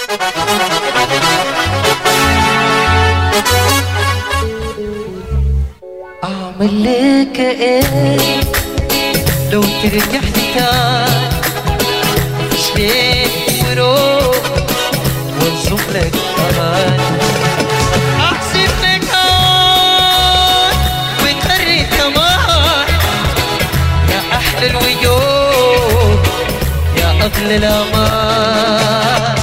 اعمل لك ايه لو ترجع تاني شليت وروح وانصب لك امان احسب لك هون وتهري كمان يا احلى الوجوه يا اغلى الامان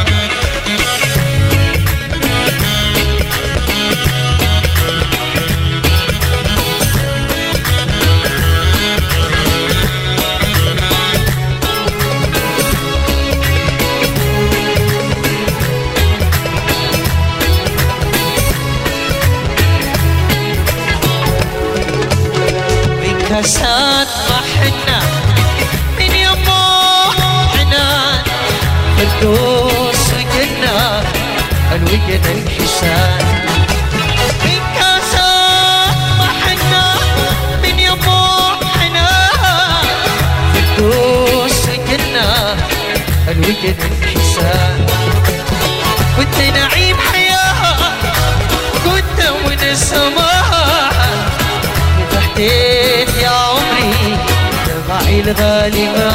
كاسات محنا من يمه حنان فردوس وجنة الوجن الحسان من كاسات محنا من يمه حنان فردوس وجنة الوجن الحسان كنت نعيم حياة كنت من السماء فتحتين يا عمري دمعي الغالي ما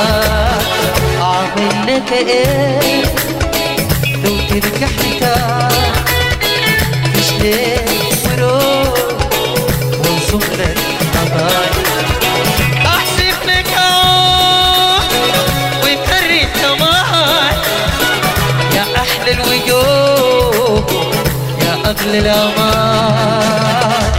أعمل لك إيه لو ترجع لي تاني تشليت وروح وانصب لك أمان أحسب لك عون وتهري كمان يا أحلى الوجوه يا أغلى الأمان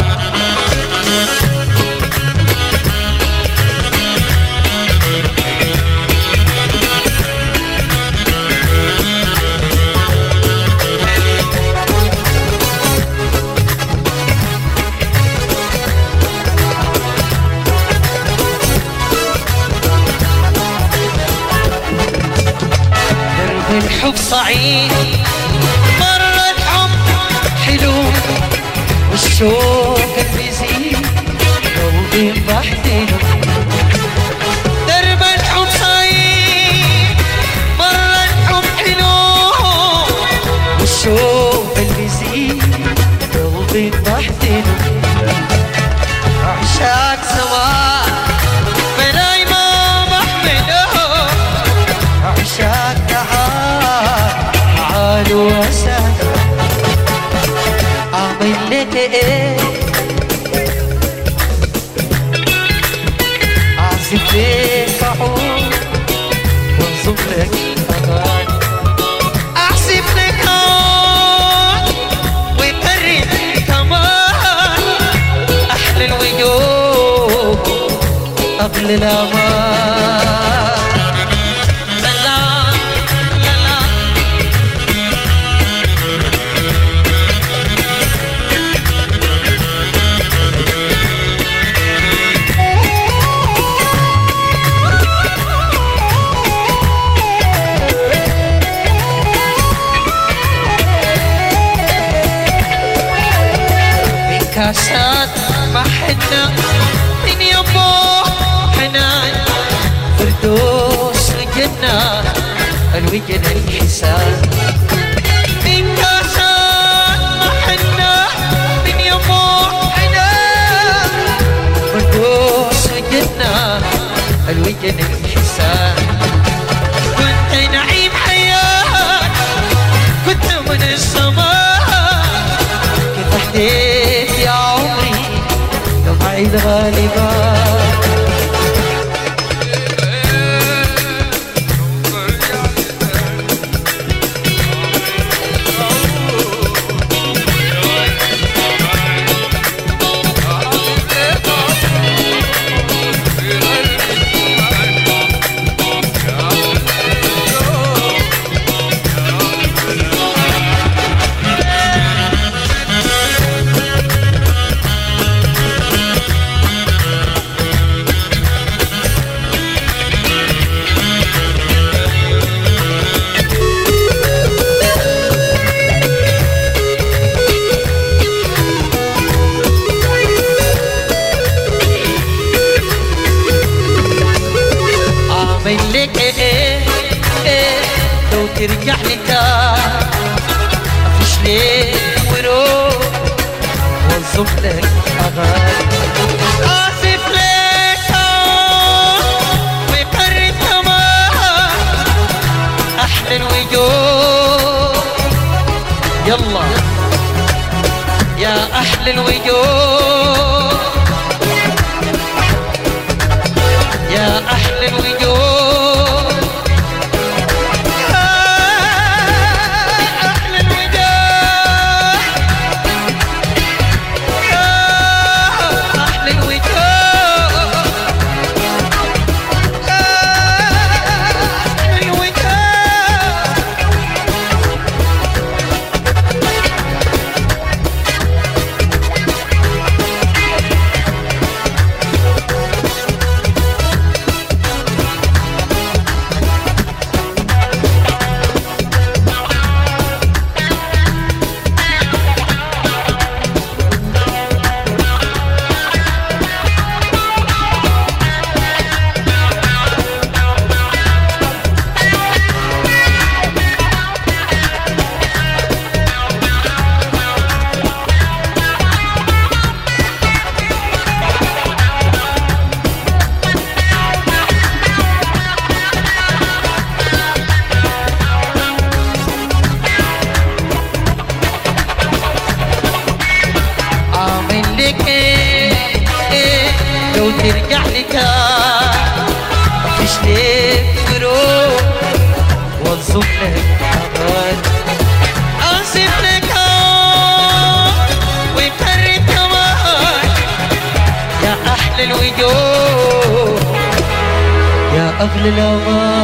درب الحب صعيد مرة الحب حلو والشوق بيزيد قلبي بحدله درب الحب صعيد مرة الحب حلو والشوق بيزيد قلبي بحدله عشاق سوا بلاي ما بحمله عشاق تعال تعال وسهل أعمل لك إيه أعزف لك عود وانصب لك أغاني أعزف لك عود وترد كمان أحلى الوجوه أغلى الأمان لا لا لا لا بكاسات محنا من يمه حنان فردوس وجنة الوجن الحسان بكاسات محنا من يمه حنان فردوس وجنة الوجن الحسان كنت نعيم حياة كنت من السماء كيف احتيت يا عمري دمعي الغالبة ترجع لي تاني افش ليك وروح واظم لك اغاني اسف لك وقرب كمان احلى الوجوه يلا يا احلى الوجوه يا احلى الوجوه يا احلى الوجوه يا احلى الوجوه يا احلى الوجوه عامل لك ايه ايه لو ترجع لي تاني مفيش ليك وروح واظن لك اغاني اسف لك آه، ومكرر كمان يا احلى الوجوه يا اغلى الامان